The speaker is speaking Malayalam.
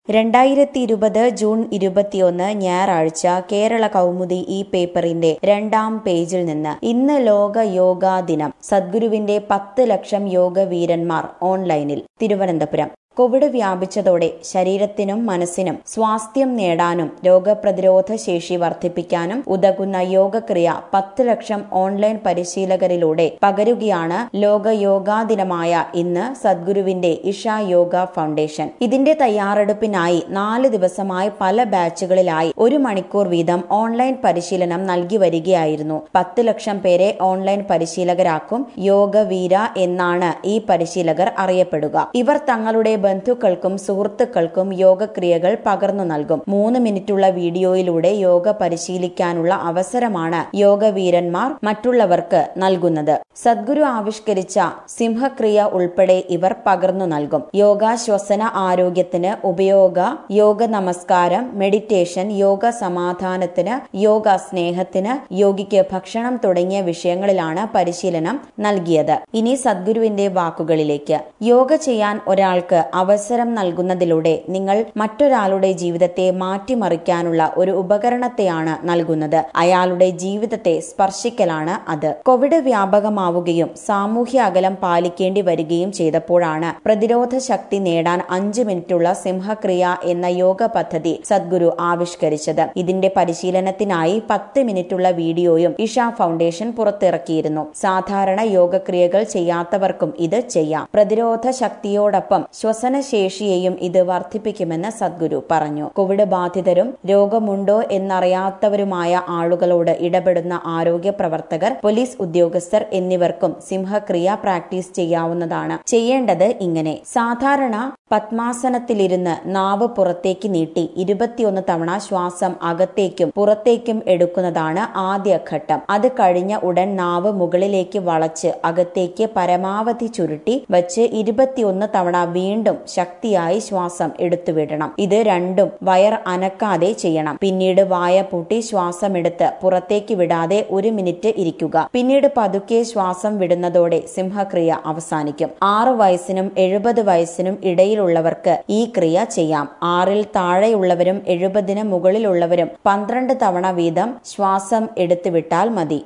രണ്ടായിരത്തി ഇരുപത് ജൂൺ ഇരുപത്തിയൊന്ന് ഞായറാഴ്ച കേരള കൗമുദി ഈ പേപ്പറിന്റെ രണ്ടാം പേജിൽ നിന്ന് ഇന്ന് ലോക യോഗാ ദിനം സദ്ഗുരുവിന്റെ പത്ത് ലക്ഷം യോഗവീരന്മാർ ഓൺലൈനിൽ തിരുവനന്തപുരം കോവിഡ് വ്യാപിച്ചതോടെ ശരീരത്തിനും മനസ്സിനും സ്വാസ്ഥ്യം നേടാനും രോഗപ്രതിരോധ ശേഷി വർദ്ധിപ്പിക്കാനും ഉതകുന്ന യോഗക്രിയ പത്ത് ലക്ഷം ഓൺലൈൻ പരിശീലകരിലൂടെ പകരുകയാണ് ലോക യോഗാ ദിനമായ ഇന്ന് സദ്ഗുരുവിന്റെ ഇഷ യോഗ ഫൗണ്ടേഷൻ ഇതിന്റെ തയ്യാറെടുപ്പിനായി നാല് ദിവസമായി പല ബാച്ചുകളിലായി ഒരു മണിക്കൂർ വീതം ഓൺലൈൻ പരിശീലനം നൽകി വരികയായിരുന്നു പത്ത് ലക്ഷം പേരെ ഓൺലൈൻ പരിശീലകരാക്കും യോഗവീര എന്നാണ് ഈ പരിശീലകർ അറിയപ്പെടുക ഇവർ തങ്ങളുടെ ബന്ധുക്കൾക്കും സുഹൃത്തുക്കൾക്കും യോഗക്രിയകൾ പകർന്നു നൽകും മൂന്ന് മിനിറ്റുള്ള വീഡിയോയിലൂടെ യോഗ പരിശീലിക്കാനുള്ള അവസരമാണ് യോഗവീരന്മാർ മറ്റുള്ളവർക്ക് നൽകുന്നത് സദ്ഗുരു ആവിഷ്കരിച്ച സിംഹക്രിയ ഉൾപ്പെടെ ഇവർ പകർന്നു നൽകും യോഗാശ്വസന ആരോഗ്യത്തിന് ഉപയോഗ യോഗ നമസ്കാരം മെഡിറ്റേഷൻ യോഗ സമാധാനത്തിന് യോഗ സ്നേഹത്തിന് യോഗിക്ക് ഭക്ഷണം തുടങ്ങിയ വിഷയങ്ങളിലാണ് പരിശീലനം നൽകിയത് ഇനി സദ്ഗുരുവിന്റെ വാക്കുകളിലേക്ക് യോഗ ചെയ്യാൻ ഒരാൾക്ക് അവസരം നൽകുന്നതിലൂടെ നിങ്ങൾ മറ്റൊരാളുടെ ജീവിതത്തെ മാറ്റിമറിക്കാനുള്ള ഒരു ഉപകരണത്തെയാണ് നൽകുന്നത് അയാളുടെ ജീവിതത്തെ സ്പർശിക്കലാണ് അത് കോവിഡ് വ്യാപകമാവുകയും സാമൂഹ്യ അകലം പാലിക്കേണ്ടി വരികയും ചെയ്തപ്പോഴാണ് പ്രതിരോധ ശക്തി നേടാൻ അഞ്ച് മിനിറ്റുള്ള സിംഹക്രിയ എന്ന യോഗ പദ്ധതി സദ്ഗുരു ആവിഷ്കരിച്ചത് ഇതിന്റെ പരിശീലനത്തിനായി പത്ത് മിനിറ്റുള്ള വീഡിയോയും ഇഷ ഫൗണ്ടേഷൻ പുറത്തിറക്കിയിരുന്നു സാധാരണ യോഗക്രിയകൾ ചെയ്യാത്തവർക്കും ഇത് ചെയ്യാം പ്രതിരോധ ശക്തിയോടൊപ്പം ശ്വസനശേഷിയെയും ഇത് വർദ്ധിപ്പിക്കുമെന്ന് സദ്ഗുരു പറഞ്ഞു കോവിഡ് ബാധിതരും രോഗമുണ്ടോ എന്നറിയാത്തവരുമായ ആളുകളോട് ഇടപെടുന്ന ആരോഗ്യ പ്രവർത്തകർ പോലീസ് ഉദ്യോഗസ്ഥർ എന്നിവർക്കും സിംഹക്രിയ പ്രാക്ടീസ് ചെയ്യാവുന്നതാണ് ചെയ്യേണ്ടത് ഇങ്ങനെ സാധാരണ പത്മാസനത്തിലിരുന്ന് നാവ് പുറത്തേക്ക് നീട്ടി ഇരുപത്തിയൊന്ന് തവണ ശ്വാസം അകത്തേക്കും പുറത്തേക്കും എടുക്കുന്നതാണ് ആദ്യ ഘട്ടം അത് കഴിഞ്ഞ ഉടൻ നാവ് മുകളിലേക്ക് വളച്ച് അകത്തേക്ക് പരമാവധി ചുരുട്ടി വച്ച് ഇരുപത്തിയൊന്ന് തവണ വീണ്ടും ശക്തിയായി ശ്വാസം എടുത്തുവിടണം ഇത് രണ്ടും വയർ അനക്കാതെ ചെയ്യണം പിന്നീട് വായ പൂട്ടി ശ്വാസമെടുത്ത് പുറത്തേക്ക് വിടാതെ ഒരു മിനിറ്റ് ഇരിക്കുക പിന്നീട് പതുക്കെ ശ്വാസം വിടുന്നതോടെ സിംഹക്രിയ അവസാനിക്കും ആറ് വയസ്സിനും എഴുപത് വയസ്സിനും ഇടയിലുള്ളവർക്ക് ഈ ക്രിയ ചെയ്യാം ആറിൽ താഴെയുള്ളവരും എഴുപതിന് മുകളിലുള്ളവരും പന്ത്രണ്ട് തവണ വീതം ശ്വാസം എടുത്തുവിട്ടാൽ മതി